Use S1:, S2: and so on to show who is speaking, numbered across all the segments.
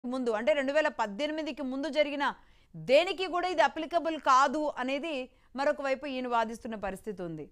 S1: ముందు అంటే రెండు వేల పద్దెనిమిదికి ముందు జరిగిన దేనికి కూడా ఇది అప్లికబుల్ కాదు అనేది మరొక వైపు ఈయన వాదిస్తున్న పరిస్థితి ఉంది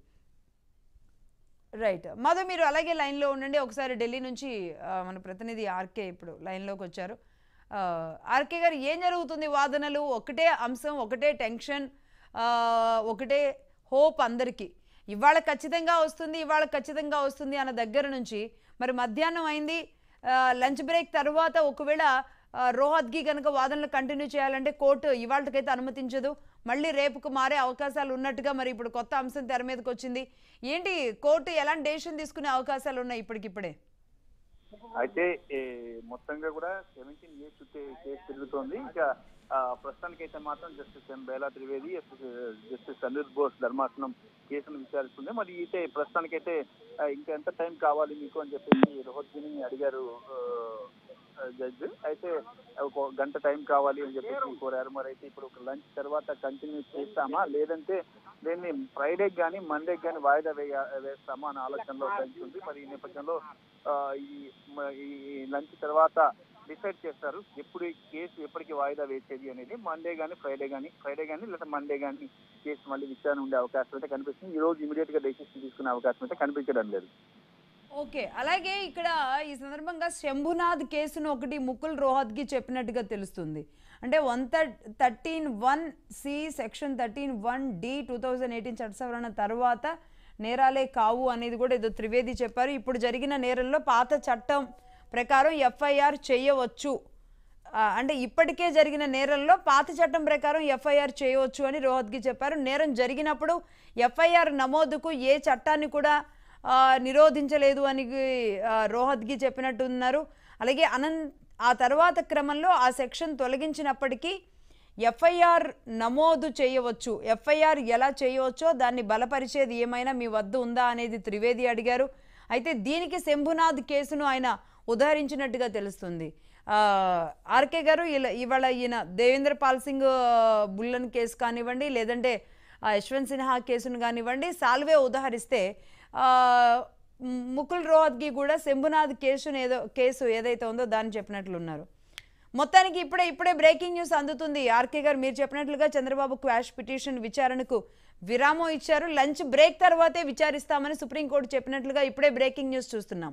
S1: రైట్ మధు మీరు అలాగే లైన్లో ఉండండి ఒకసారి ఢిల్లీ నుంచి ఆ, మన ప్రతినిధి ఆర్కే ఇప్పుడు లైన్లోకి వచ్చారు ఆ, ఆర్కే గారు ఏం జరుగుతుంది వాదనలు ఒకటే అంశం ఒకటే టెన్షన్ ఆ, ఒకటే హోప్ అందరికీ ఇవాళ ఖచ్చితంగా వస్తుంది ఇవాళ ఖచ్చితంగా వస్తుంది అన్న దగ్గర నుంచి మరి మధ్యాహ్నం అయింది ఆ, లంచ్ బ్రేక్ తర్వాత ఒకవేళ ఆ, రోహత్గి కనుక వాదనలు కంటిన్యూ చేయాలంటే కోర్టు ఇవాళకైతే అనుమతించదు మళ్ళీ రేపుకు మారే అవకాశాలు ఉన్నట్టుగా మరి ఇప్పుడు కొత్త అంశం తెర మీదకి వచ్చింది ఏంటి కోర్టు ఎలాంటి డెసిషన్ తీసుకునే అవకాశాలు ఉన్నాయి ఇప్పటికిప్పుడే
S2: అయితే ఏ, మొత్తంగా కూడా సెవెంటీన్ ఇయర్స్ చుట్టే కేసు తిరుగుతోంది ఇక ఆ, ప్రస్తుతానికైతే మాత్రం justice M Bela Trivedi justice Anil Bose ధర్మాసనం కేసును విచారిస్తుంది మరి అయితే ప్రస్తుతానికైతే ఆ, ఇంకా ఎంత టైం కావాలి మీకు అని చెప్పేసి రోహత్గిని అడిగారు జడ్జ్ అయితే ఒక గంట టైం కావాలి అని చెప్పేసి కోరారు మరి అయితే ఇప్పుడు లంచ్ తర్వాత కంటిన్యూ చేస్తామా లేదంటే దీన్ని ఫ్రైడే కానీ మండే కానీ వాయిదా వేయ వేస్తామా అనే ఆలోచనలో బెంచ్ ఉంది మరి ఈ నేపథ్యంలో ఆ, ఈ మ- ఈ లంచ్ తర్వాత డిసైడ్ చేస్తారు ఎప్పుడు ఈ కేసు ఎప్పటికి వాయిదా వేసేది అనేది మండే కానీ ఫ్రైడే కానీ ఫ్రైడే కానీ లేదా మండే కానీ కేసు మళ్ళీ విచారణ ఉండే అవకాశం అయితే కనిపిస్తుంది ఈ రోజు ఇమీడియట్ గా డెసిషన్ తీసుకునే అవకాశం అయితే కనిపించడం లేదు
S1: ఓకే అలాగే ఇక్కడ ఈ సందర్భంగా శంభునాథ్ కేసును ఒకటి ముకుల్ రోహత్కి చెప్పినట్టుగా తెలుస్తుంది అంటే one thirteen one C section thirteen one D two thousand eighteen చట్ట సవరణ తర్వాత నేరాలే కావు అనేది కూడా ఏదో త్రివేది చెప్పారు ఇప్పుడు జరిగిన నేరంలో పాత చట్టం ప్రకారం ఎఫ్ఐఆర్ చేయవచ్చు ఆ, అంటే ఇప్పటికే జరిగిన నేరంలో పాత చట్టం ప్రకారం ఎఫ్ఐఆర్ చేయవచ్చు అని రోహత్గి చెప్పారు నేరం జరిగినప్పుడు ఎఫ్ఐఆర్ నమోదుకు ఏ చట్టాన్ని కూడా ఆ, నిరోధించలేదు అని ఆ, రోహత్గి చెప్పినట్టు ఉన్నారు అలాగే అనంత్ ఆ తర్వాత క్రమంలో ఆ సెక్షన్ తొలగించినప్పటికీ ఎఫ్ఐఆర్ నమోదు చేయవచ్చు ఎఫ్ఐఆర్ ఎలా చేయవచ్చో దాన్ని బలపరిచేది ఏమైనా మీ వద్ద ఉందా అనేది త్రివేది అడిగారు అయితే దీనికి శంభునాథ్ కేసును ఆయన ఉదహరించినట్టుగా తెలుస్తుంది ఆ, ఆర్కే గారు ఇలా ఇవాళ ఈయన దేవేంద్ర పాల్ సింగ్ ఆ, బుల్లన్ కేసు కానివ్వండి లేదంటే ఆ, యశ్వంత్ సిన్హా కేసును కానివ్వండి సాల్వే ఉదహరిస్తే ఆ, మ్, ముకుల్ రోహత్గి కూడా శంభునాథ్ కేసును ఏదో కేసు ఏదైతే ఉందో దాన్ని చెప్పినట్లున్నారు మొత్తానికి ఇప్పుడే ఇప్పుడే బ్రేకింగ్ న్యూస్ అందుతుంది ఆర్కే గారు మీరు చెప్పినట్లుగా చంద్రబాబు క్వాష్ పిటిషన్ విచారణకు విరామం ఇచ్చారు లంచ్ బ్రేక్ తర్వాతే విచారిస్తామని సుప్రీంకోర్టు చెప్పినట్లుగా ఇప్పుడే బ్రేకింగ్ న్యూస్ చూస్తున్నాం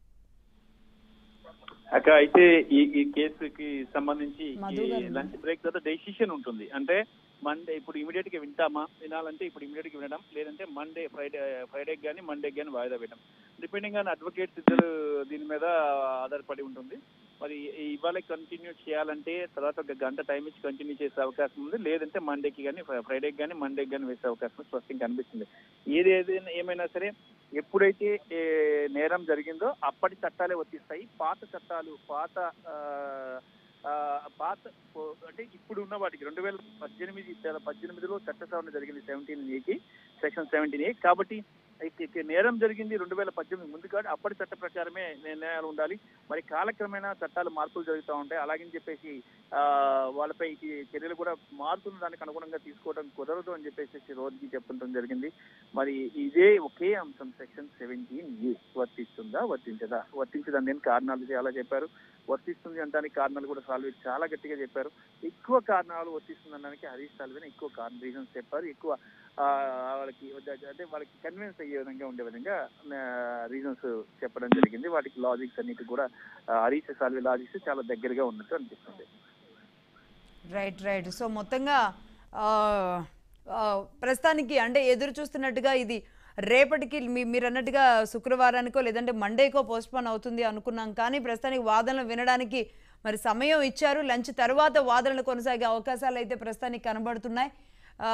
S2: అక్క అయితే ఈ ఈ కేసుకి సంబంధించి
S1: మధు
S2: ఈ
S1: గారు.
S2: లంచ్ బ్రేక్ తర్వాత డెసిషన్ ఉంటుంది అంటే మండే ఇప్పుడు ఇమీడియట్ గా వింటామా వినాలంటే ఇప్పుడు ఇమీడియట్ గా వినడం లేదంటే మండే ఫ్రైడే ఫ్రైడే కానీ మండే కానీ వాయిదా వేయడం డిపెండింగ్ ఆన్ అడ్వకేట్స్ ఇద్దరు దీని మీద ఆధారపడి ఉంటుంది మరి ఈ- ఇవాళ కంటిన్యూ చేయాలంటే తర్వాత ఒక గంట టైం ఇచ్చి కంటిన్యూ చేసే అవకాశం ఉంది లేదంటే మండేకి కానీ ఫ్రైడేకి కానీ మండేకి కానీ వేసే అవకాశం స్పష్టంగా కనిపిస్తుంది ఏది ఏదైనా ఏమైనా సరే ఎప్పుడైతే ఏ, నేరం జరిగిందో అప్పటి చట్టాలే వర్తిస్తాయి పాత చట్టాలు పాత ఆ, ఆ, పాత ఓ- అంటే ఇప్పుడు ఉన్న వాటికి రెండు వేల పద్దెనిమిది పద్దెనిమిదిలో చట్ట సవరణ జరిగింది సెవెంటీన్ ఏకి సెక్షన్ సెవెంటీన్ ఏ కాబట్టి ఇక- ఇక నేరం జరిగింది రెండు వేల పద్దెనిమిది ముందు కాబట్టి అప్పటి చట్ట ప్రకారమే నిర్ణయాలు ఉండాలి మరి కాలక్రమేణా చట్టాలు మార్పులు జరుగుతూ ఉంటాయి అలాగని చెప్పేసి ఆ, వాళ్ళపై ఈ చర్యలు కూడా మారుతున్న దానికి అనుగుణంగా తీసుకోవడం కుదరదు అని చెప్పేసి రోజుకి చెప్పడం జరిగింది మరి ఇదే ఒకే అంశం సెక్షన్ సెవెంటీన్ ఏ వర్తిస్తుందా వర్తించదా వర్తించదని నేను కారణాలు చాలా చెప్పారు వర్తిస్తుంది అనడానికి కారణాలు కూడా సాల్వ్ చాలా గట్టిగా చెప్పారు ఎక్కువ కారణాలు వర్తిస్తుంది అనడానికి హరీష్ సాల్వేనే ఎక్కువ కారణం రీజన్స్ చెప్పారు ఎక్కువ ఆ, వాళ్ళకి అంటే వాళ్ళకి కన్విన్స్ అయ్యే విధంగా ఉండే విధంగా రీజన్స్ చెప్పడం జరిగింది వాటికి లాజిక్స్ అన్నిటి కూడా ఆ, హరీష్ సాల్వే లాజిక్స్ చాలా దగ్గరగా ఉన్నట్టు అనిపిస్తుంది
S1: రైట్ రైట్ సో మొత్తంగా ఆ, ఆ, ప్రస్తుతానికి అంటే ఎదురు చూస్తున్నట్టుగా ఇది రేపటికి మీ మీరు అన్నట్టుగా శుక్రవారానికో లేదంటే మండేకో పోస్ట్పోన్ అవుతుంది అనుకున్నాం కానీ ప్రస్తుతానికి వాదనలు వినడానికి మరి సమయం ఇచ్చారు లంచ్ తర్వాత వాదనలు కొనసాగే అవకాశాలు అయితే ప్రస్తుతానికి కనబడుతున్నాయి ఆ,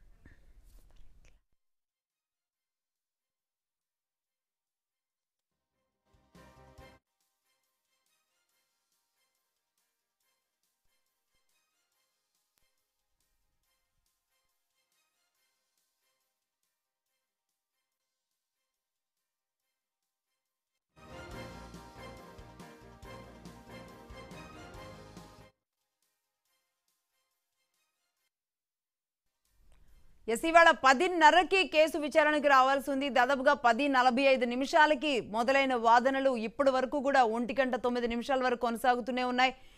S1: ఎస్ ఇవాళ పదిన్నరకి కేసు విచారణకి రావాల్సి ఉంది దాదాపుగా పది నలభై ఐదు నిమిషాలకి మొదలైన వాదనలు ఇప్పటి వరకు కూడా ఒంటి గంట తొమ్మిది నిమిషాల వరకు కొనసాగుతూనే ఉన్నాయి